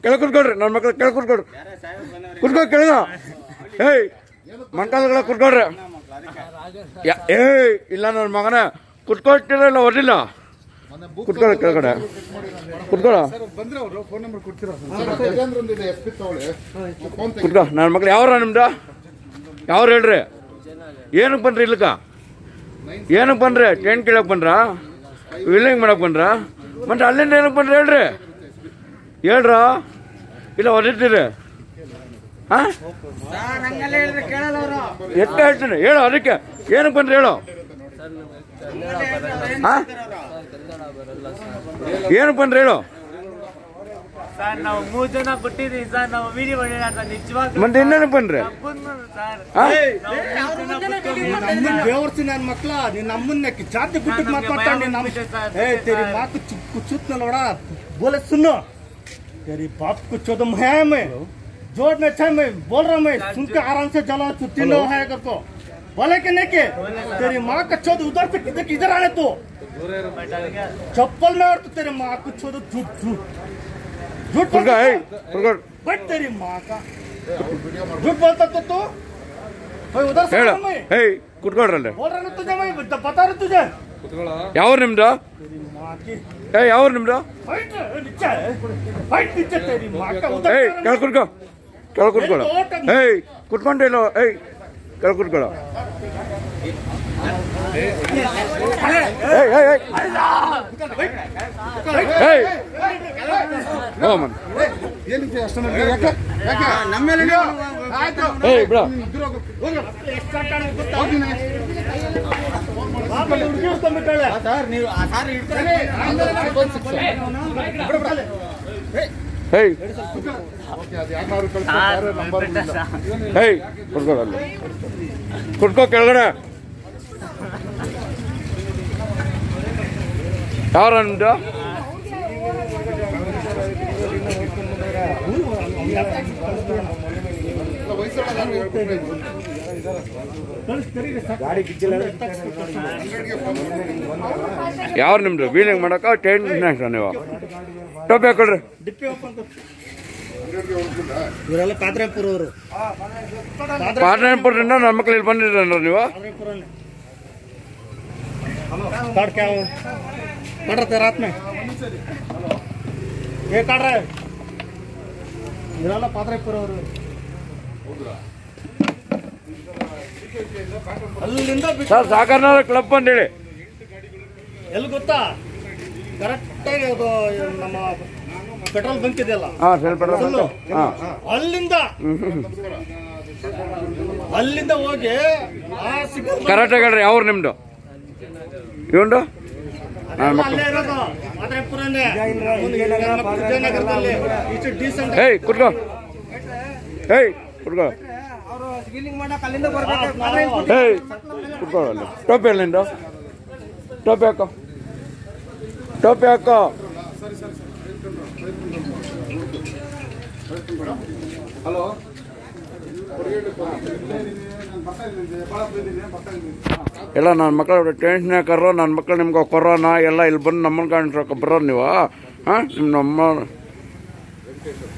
ಕೆಳ ಕುತ್ಕೊಳ್ರಿ ನನ್ನ ಮಕ್ಳು ಕೆಳ ಕುತ್ಕೊಳ್ರಿ ಕುತ್ಕೋ ಕೆಳಗ ಏಯ್ ಮಂಕಾಲಗಳ ಕುತ್ಕೊಳ್ರಿ ಯಾ- ಏಯ್ ಇಲ್ಲ ನನ್ನ ಮಗನ ಕುತ್ಕೊಳ್ತಿರಲ್ಲ ಹೊರಲಿಲ್ಲ ಕುತ್ಕೊಳ್ಳ ಕೆಳಗಡೆ ಕುತ್ಕೊಳ್ಳ ಬಂದ್ರೆ ಅವರು ಫೋನ್ ನಂಬರ್ ಕೊಡ್ತೀರಾ ಗಜೇಂದ್ರಂದಿದೆ ಎಸ್ ಪಿ ತಗೊಳ್ಳಿ ಫೋನ್ ತೆಗಿ ಕುತ್ಕೋ ನನ್ನ ಮಕ್ಳು ಯಾವ್ರ ನಿಮ್ದು ಯಾವ್ರು ಹೇಳ್ರಿ ಏನಕ್ಕೆ ಬನ್ರಿ ಇಲ್ಲಕ ಏನಕ್ಕೆ ಬನ್ರಿ ಟೆಂಟ್ ಕೇಳಕ್ ಬಂದ್ರ ವಿಲ್ಲಿಂಗ್ ಮಾಡಕ್ ಬಂದ್ರ ಮತ್ತೆ ಅಲ್ಲಿಂದ ಏನಕ್ಕೆ ಬಂದ್ರಿ ಹೇಳ್ರಿ ಹೇಳ್ರ ಇಲ್ಲ ಹೊರಟಿರಿ ಹಾ ಎಷ್ಟ ಹೇಳ್ತೀನಿ ಹೇಳು ಅದಕ್ಕೆ ಏನಕ್ಕೆ ಬಂದ್ರಿ ಹೇಳು ಹಾ ಏನಕ್ಕೆ ಬಂದ್ರಿ ಹೇಳು ಸರ್ ನಾವು ಮೂರ್ ಜನ ಕೊಟ್ಟಿದ್ದೀವಿ ಸರ್ ನಾವು ವಿಡಿಯೋ ಮಾಡಿಲ್ಲ ಸರ್ ನಿಜವಾಗ್ಲೂ ಮತ್ತೆ ಇನ್ನೇನಕ್ಕೆ ಬಂದ್ರಿ ಬಂದ್ನು ಸರ್ ಹಾ ನಮ್ಮನ್ನ ಬೇವರ್ಸಿ ನನ್ನ ಮಕ್ಳ ನೀನ್ ನಮ್ಮನ್ನ ಜಾತಿ ಬಿಟ್ಟು ಮಾತಾಡ್ತಾನೆ ನೀನ್ ನಮ್ಮ ಏ तेरी माँ को चुप कुछ न लोड़ा बोले सुनो तेरी बाप को चौदह है मैं जोर में अच्छा मैं बोल रहा हूँ मैं सुन के आराम से चलो छुट्टी लो है कर को बोले कि नहीं के तेरी माँ का चौदह उधर से किधर किधर आने तो चप्पल में और तो तेरी माँ को चौदह झूठ झूठ झूठ ಕುತ್ಕೋ ಏಯ್ बोलता ಕುತ್ಕೋ बट तेरी माँ का झूठ बोलता तो तू भाई उधर से ಹೇಳು आया मैं ಏಯ್ ಕುತ್ಕೊಳ್ರಿ ಅಲ್ಲಿ बोल रहा ना तुझे मैं बता रहा तुझे ಯಾವ ನಿಮ್ದು तेरी माँ की ಏ ಯಾವ ನಿಮ್ದು फाइट नीचे फाइट नीचे तेरी माँ का उधर ಏಯ್ से ಕೆಳ ಕುತ್ಕೋ ಕೆಳ ಕುತ್ಕೊಳ್ಳೋ ಏಯ್ ಕುತ್ಕೊಂಡಿಲ್ಲ ಏಯ್ ಕೆಳ ಕುತ್ಕೊಳ್ಳೋ ಏಯ್ ಏಯ್ ಏಯ್ ಏಯ್ ಓ ಮನ್ ಏನಕ್ಕೆ ಅಷ್ಟು ಮಂದಿ? ಯಾಕೆ ಯಾಕೆ ನಮ್ಮೇಲೆ ಆಯ್ತು ಏಯ್ ಬಿಡ ಇದ್ರು ಹೋಗು. ಹೋಗು. स्टार्ट आने को ಹೋಗಿನ. वहां पे लुड़की उसको मिटाले ಏಯ್ ಓಕೆ, ಅದು ಯಾರನ್ನಾದ್ರು ಕಳ್ಸ್ಕೊತಾರೆ, ನಂಬರ್ ಇಲ್ಲ. ಏಯ್ ಕುತ್ಕೊಳ್ಳೋ ಅಲ್ಲಿ ಕುತ್ಕೋ ಕೆಳಗಡೆ ಯಾರ ನಿಮ್ದು ಇಲ್ಲ, ವಯಸ್ಸಾದವ್ರು ಹೇಳ್ಬಿಟ್ರೆ ಇದು. ಯಾರು ನಿಮ್ದು ವೀಲಿಂಗ್ ಮಾಡಕ ಟೆಂಟ್ ನೀವು ಟೋಪಿ ಹಾಕೊಳ್ರಿ डिप्पी ओपन कर ಇವರೆಲ್ಲ ಕಾದ್ರಾಪುರ ಅವರು ಪಾಟಣಪುರದಿಂದ ನನ್ನ ಮಕ್ಳು ಇಲ್ಲಿ ಬಂದಿದ್ರಲ್ಲ ನೀವು काद्रापुर काट क्या हो काट रहे थे रात में ये काट रहे ಇವರೆಲ್ಲ ಪಾದ್ರಾಪುರ ಅವರು ಅಲ್ಲಿಂದ ಬಿಟ್ಟು ಸರ್ ಸಾಕರ್ನಾರ ಕ್ಲಬ್ ಅಂತೇಳಿ ಎಲ್ಲಿ ಗೊತ್ತಾ ಕರೆಕ್ಟಾಗಿ ಅದು ನಮ್ಮ ಪೆಟ್ರೋಲ್ ಬಂಕ್ ಇದೆಯಲ್ಲ ಹಾಂ ಸ್ವಲ್ಪ ಹಾಂ ಅಲ್ಲಿಂದ ಅಲ್ಲಿಂದ ಹೋಗಿ ಆ ಸಿಗ್ನಲ್ ಕರೆಕ್ಟಾಗಿ ಹೇಳ್ರಿ ಯಾವ್ರು ನಿಮ್ದು ಇವಂಡು ನನ್ನ ಮಕ್ಳು ಅಲ್ಲೇ ಇರೋದು ಮಾದ್ರಾಪುರನೇ ವಿಜಯನಗರದಲ್ಲಿ ಇಷ್ಟು ಡೀಸೆಂಟ್ ಏಯ್ ಕುತ್ಕೋ ಏಯ್ ಕುತ್ಕೋ ಏಯ್ ಕುತ್ಕೋ ಅಲ್ಲಿ ಟೋಪಿ ಅಲ್ಲಿಂದ ಟೋಪಿ ಹಾಕೋ ಟೋಪಿ ಹಾಕೋ ಹಲೋ ಎಲ್ಲ ನನ್ನ ಮಕ್ಕಳು ಟೆನ್ಷನ್ ಕರ್ರೋ ನನ್ನ ಮಕ್ಕಳು ನಿಮ್ಗೆ ಕೊರೋನಾ ಎಲ್ಲ ಇಲ್ಲಿ ಬಂದು ನಮ್ಮನ್ನ ಕಾಣಿಸ್ರೊಕ್ಕ ಬರೋರು ನೀವು ಹಾಂ ನಿಮ್ಮ ನಮ್ಮ